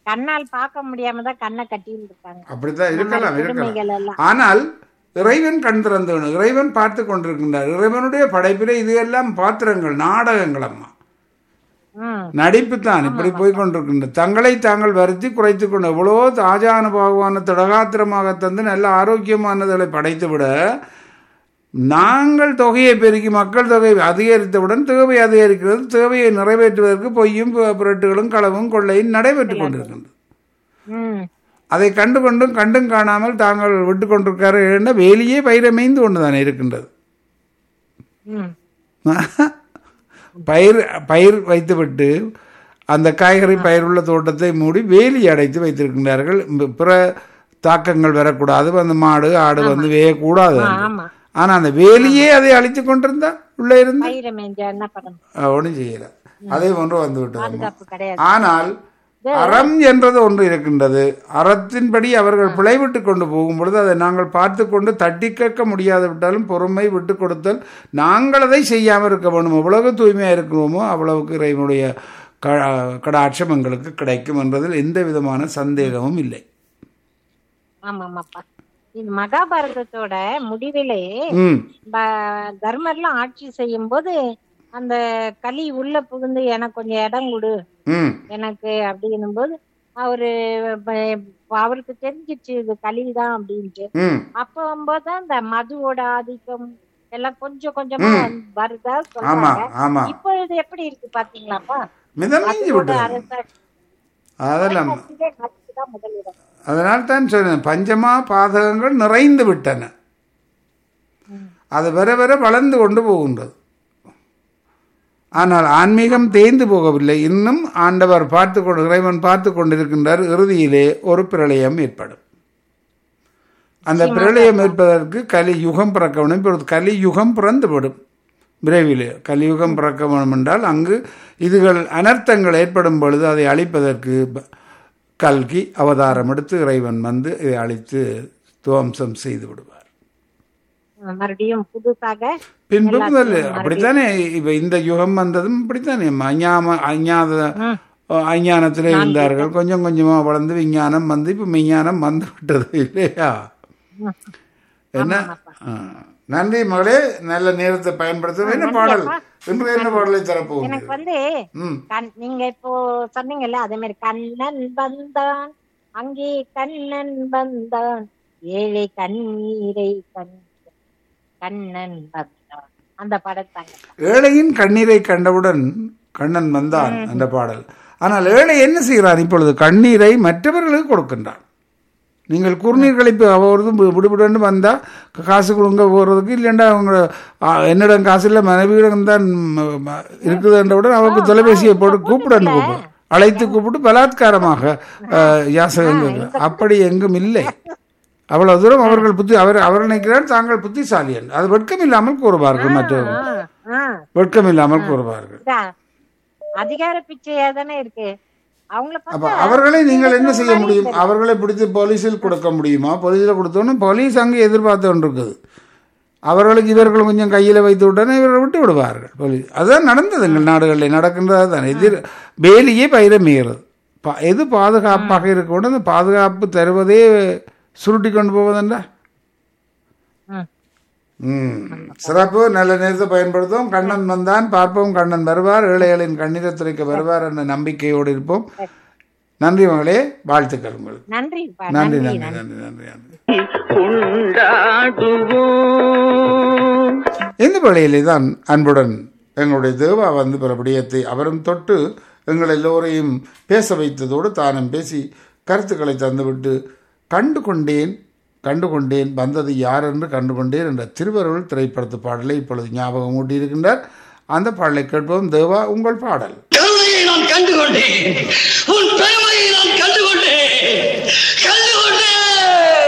கண்ணால் பார்க்க முடியாம தான் கண்ணை கட்டிட்டு இருக்காங்க அப்படித்தான் இந்த மாதிரி இருக்கலாம் இருக்கலாம் கொடுமைகள் எல்லாம் ஆனால் இறைவன் கண் திறந்தவன் இறைவன் பார்த்து கொண்டிருக்கின்றார் இறைவனுடைய படைப்பிலே இது எல்லாம் பாத்திரங்கள் நாடகங்கள் அம்மா ம் நடிப்பு தான் இப்படி போய் கொண்டிருக்கின்ற தங்களை தாங்கள் வருத்தி குறைத்து கொண்டு எவ்வளோ தாஜானுபாவான திடகாத்திரமாக தந்து நல்ல ஆரோக்கியமானதை படைத்து விட நாங்கள் தொகையை பெருக்கி மக்கள் தொகை அதிகரித்தவுடன் தேவை அதிகரிக்கிறது தேவையை நிறைவேற்றுவதற்கு பொய்யும் பு- புரட்டுகளும் களவும் கொள்ளையும் நடைபெற்றுக் கொண்டிருக்கின்றது ம் அதை கண்டு கொண்டும் கண்டும் காணாமல் தாங்கள் விட்டு கொண்டிருக்கிறார்கள் என்ற வேலியே பயிரமைந்து கொண்டுதானே இருக்கின்றது ம் பயிர் பயிர் வைத்துவிட்டு அந்த காய்கறி பயிருள்ள தோட்டத்தை மூடி வேலி அடைத்து வைத்திருக்கின்றார்கள் இந்த பிற தாக்கங்கள் வரக்கூடாது அந்த மாடு ஆடு வந்து வேயக்கூடாது என்று. ஆமா ஆனா அந்த வேலியே அதை அழித்து கொண்டிருந்தா உள்ளே இருந்து பயிரை மேஞ்ச என்ன பண்ணணும் ஒன்றும் செய்யல அதே ஒன்று வந்து விட்டது பாதுகாப்பு கிடையாது ஆனால் அறம் என்றது ஒன்று இருக்கின்றது அறத்தின்படி அவர்கள் பிழைவிட்டு கொண்டு போகும் பொழுது அதை நாங்கள் பார்த்து கொண்டு தட்டி கேட்க முடியாது விட்டாலும் பொறுமை விட்டு கொடுத்தல் நாங்கள் அதை செய்யாமல் இருக்க வேண்டும் எவ்வளவு தூய்மையாக இருக்கிறோமோ அவ்வளவுக்கு இறைவனுடைய க கடாட்சம் எங்களுக்கு கிடைக்கும் என்பதில் எந்த விதமான சந்தேகமும் இல்லை ஆமா ஆமாப்பா இது மகாபாரதத்தோட முடிவிலே ம் ப- தர்மர்லாம் ஆட்சி செய்யும் போது அந்த களி உள்ள புகுந்து எனக்கு கொஞ்சம் இடம் கொடு ம் எனக்கு அப்படின்னும் போது அவரு ப- அவருக்கு தெரிஞ்சிச்சு இது களிதான் அப்படின்ட்டு ம் அப்ப போதுதான் இந்த மதுவோட ஆதிக்கம் எல்லாம் கொஞ்சம் கொஞ்சமா வந்து வருதா ஆமா சொல்றாங்க ஆமா இப்பொழுது எப்படி இருக்கு பாத்தீங்களாப்பா மிதமிஞ்சி மதுவோட விட்டது அரசாட்சி அதெல்லாம் தான் முதலிடம் அதனால் தான் சொன்னேன் பஞ்சமா பாதகங்கள் நிறைந்து விட்டன அது வர வர வளர்ந்து கொண்டு போகின்றது ஆனால் ஆன்மீகம் தேய்ந்து போகவில்லை இன்னும் ஆண்டவர் பார்த்து கொண்டு இறைவன் பார்த்து கொண்டிருக்கின்றார் இறுதியிலே ஒரு பிரளயம் ஏற்படும் அந்த பிரளயம் ஏற்பதற்கு கலி யுகம் பிறக்க வேண்டும் இப்பொழுது கலி யுகம் பிறந்துவிடும் விரைவிலே கலியுகம் பிறக்க வேண்டும் என்றால் அங்கு இதுகள் அனர்த்தங்கள் ஏற்படும் பொழுது அதை அழிப்பதற்கு ப- கல்கி அவதாரம் எடுத்து இறைவன் வந்து இதை அழித்து துவம்சம் செய்து விடுவார் மறுபடியும் புதுசாக பின்பு முதல்ல அப்படித்தானே இப்ப இந்த யுகம் வந்ததும் இப்படித்தானே அஞ்ஞாம அஞ்ஞாத ம். அஞ்ஞானத்திலே இருந்தார்கள் கொஞ்சம் கொஞ்சமா வளர்ந்து விஞ்ஞானம் வந்து இப்ப மெஞ்ஞானம் வந்து விட்டது இல்லையா ம். என்ன ஆ. நன்றி மகளே நல்ல நேரத்தை பயன்படுத்த என்ன பாடல் இன்று என்ன பாடலை எனக்கு தரப்போகுது வந்து ம் கண் நீங்க இப்போ சொன்னீங்கல்ல அதே மாதிரி கண்ணன் வந்தான் அங்கே கண்ணன் வந்தான் ஏழை கண்ணீரை கண் கண்ணன் வந்தான் அந்த படத்தாங்க ஏழையின் கண்ணீரை கண்டவுடன் கண்ணன் வந்தான் அந்த பாடல் ஆனால் ஏழை என்ன செய்கிறார் இப்பொழுது கண்ணீரை மற்றவர்களுக்கு கொடுக்கின்றான் நீங்கள் குறுநீர் இப்போ அவரதும் விடுபடுன்னு வந்தால் காசு கொடுங்க போகிறதுக்கு இல்லைண்டா அவங்க ஆ, என்னிடம் காசு இல்லை மனைவியிடம் தான் ம, ம, இருக்குதுன்றவுடன் அவருக்கு தொலைபேசியை போட்டு கூப்பிடன்னு கூப்பிடும் அழைத்து கூப்பிட்டு பலாத்காரமாக ஆ, யாசகம் கேட்கிறார். அப்படி எங்கும் இல்லை அவ்வளவு தூரம் அவர்கள் புத்தி அவர் அவர் நினைக்கிறார் தாங்கள் புத்திசாலி என்று அது வெட்கம் இல்லாமல் கூறுவார்கள் மற்றவர்கள் ஆ, ஆ, வெட்கம் இல்லாமல் கூறுவார்கள் இதா, அதிகார பிச்சையா தானே இருக்கு அவங்கள அப்ப பார்த்தா அவர்களை நீங்கள் என்ன செய்ய முடியும் அவர்களை பிடித்து போலீஸில் கொடுக்க முடியுமா போலீஸில் கொடுத்தோன்னு போலீஸ் அங்கே எதிர்பார்த்து கொண்டிருக்குது அவர்களுக்கு இவர்கள் கொஞ்சம் கையில் வைத்து விட்டோன்னே இவர்கள் விட்டு விடுவார்கள் போலீஸ் அதுதான் நடந்தது எங்கள் நாடுகளில் நடக்கின்றது தான் எதிர் வேலியே பயிரமீறது பா எது பாதுகாப்பாக இருக்க வேண்டும் அந்த பாதுகாப்பு தருவதே சுருட்டி கொண்டு போவதென்றா ம். ம் சிறப்பு நல்ல நேரத்தை பயன்படுத்துவோம் கண்ணன் வந்தான் பார்ப்போம் கண்ணன் வருவார் ஏழைகளின் கண்ணீரை துறைக்க வருவார் என்ற நம்பிக்கையோடு இருப்போம் நன்றி மகளே வாழ்த்துக்கள் உங்களுக்கு நன்றிப்பா நன்றி நன்றி நன்றி நன்றி நன்றி நன்றி கொண்டாடுவோம் இந்த வேளையிலே தான் அன்புடன் எங்களுடைய தேவா வந்து பல விடயத்தை அவரும் தொட்டு எங்கள் எல்லோரையும் பேச வைத்ததோடு தானும் பேசி கருத்துக்களை தந்துவிட்டு கண்டு கொண்டேன் கண்டு கொண்டேன் வந்தது யார் என்று கண்டு கொண்டேன் என்ற திருவருள் திரைப்படத்து பாடலை இப்பொழுது ஞாபகம் ஊட்டியிருக்கின்றார் அந்த பாடலை கேட்போம் தேவா உங்கள் பாடல் கருணையை நான் கண்டு கொண்டேன்